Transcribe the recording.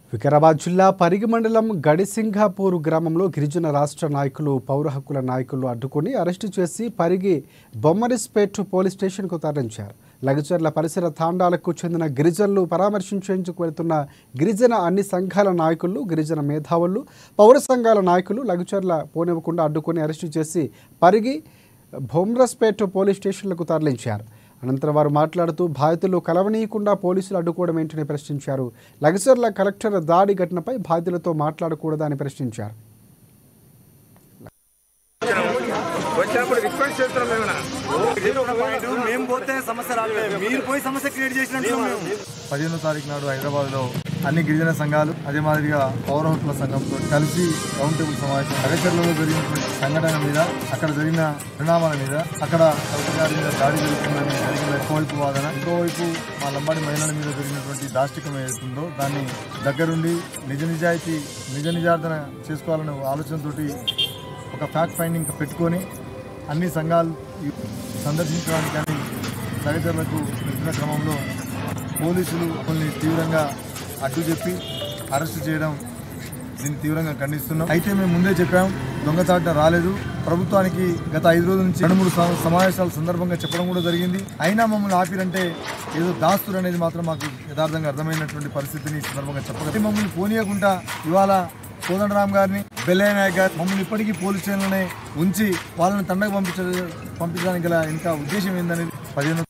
వికారాబాద్ జిల్లా పరిగి మండలం గడిసింఘాపూర్ గ్రామంలో గిరిజన రాష్ట్ర నాయకులు పౌర హక్కుల నాయకులు అడ్డుకొని అరెస్టు చేసి పరిగి బొమ్మరిస్పేట్ పోలీస్ స్టేషన్కు తరలించారు లగచర్ల పరిసర తాండాలకు చెందిన గిరిజనులు పరామర్శించేందుకు వెళ్తున్న గిరిజన అన్ని సంఘాల నాయకులు గిరిజన మేధావులు పౌర సంఘాల నాయకులు లగచర్ల పోనివ్వకుండా అడ్డుకొని అరెస్టు చేసి పరిగి భోమ్రస్పేట్ పోలీస్ స్టేషన్లకు తరలించారు అనంతరం వారు మాట్లాడుతూ బాధితులు కలవనీయకుండా పోలీసులు అడ్డుకోవడం ఏంటని ప్రశ్నించారు లగచర్ల కలెక్టర్ దాడి ఘటనపై బాధితులతో మాట్లాడకూడదా అని ప్రశ్నించారు వచ్చినప్పుడు రిక్వెస్ట్ చేస్తున్నాం ఏమైనా పాయింట్ మేము పోతే సమస్య రాలేదు మీరు పోయి సమస్య క్రియేట్ చేసినట్టు మేము పదిహేనో తారీఖు నాడు హైదరాబాద్ లో అన్ని గిరిజన సంఘాలు అదే మాదిరిగా పౌర హక్కుల సంఘంతో కలిసి రౌండ్ టేబుల్ సమావేశం అగచర్లలో జరిగినటువంటి సంఘటన మీద అక్కడ జరిగిన పరిణామాల మీద అక్కడ కలెక్టర్ గారి మీద దాడి జరుగుతుందని జరిగిన ఒకవైపు వాదన ఇంకోవైపు మా లంబాడి మహిళల మీద జరిగినటువంటి దాష్టికం ఏదైతుందో దాన్ని దగ్గరుండి నిజ నిజాయితీ నిజ నిజార్థన చేసుకోవాలనే ఆలోచనతోటి ఒక ఫ్యాక్ట్ ఫైండింగ్ పెట్టుకొని అన్ని సంఘాలు సందర్శించడానికి కానీ సహచరులకు వెళ్తున్న క్రమంలో పోలీసులు కొన్ని తీవ్రంగా అడ్డు చెప్పి అరెస్టు చేయడం దీన్ని తీవ్రంగా ఖండిస్తున్నాం అయితే మేము ముందే చెప్పాం దొంగచాట రాలేదు ప్రభుత్వానికి గత ఐదు రోజుల నుంచి రెండు మూడు సమ- సమావేశాల సందర్భంగా చెప్పడం కూడా జరిగింది అయినా మమ్మల్ని ఆపిరంటే ఏదో దాస్తురు అనేది మాత్రం మాకు యథార్థంగా అర్థమైనటువంటి పరిస్థితిని ఈ సందర్భంగా చెప్పగలం మమ్మల్ని పోనీయకుండా ఇవాళ కోదండరామ్ గారిని బెల్లయ్య నాయక్ గారు మమ్మల్ని ఇప్పటికీ పోలీస్ స్టేషన్లోనే ఉంచి వాళ్ళని తండకు పంపించ పంపించడానికి గల ఇంకా ఉద్దేశం ఏందనేది పదిహేను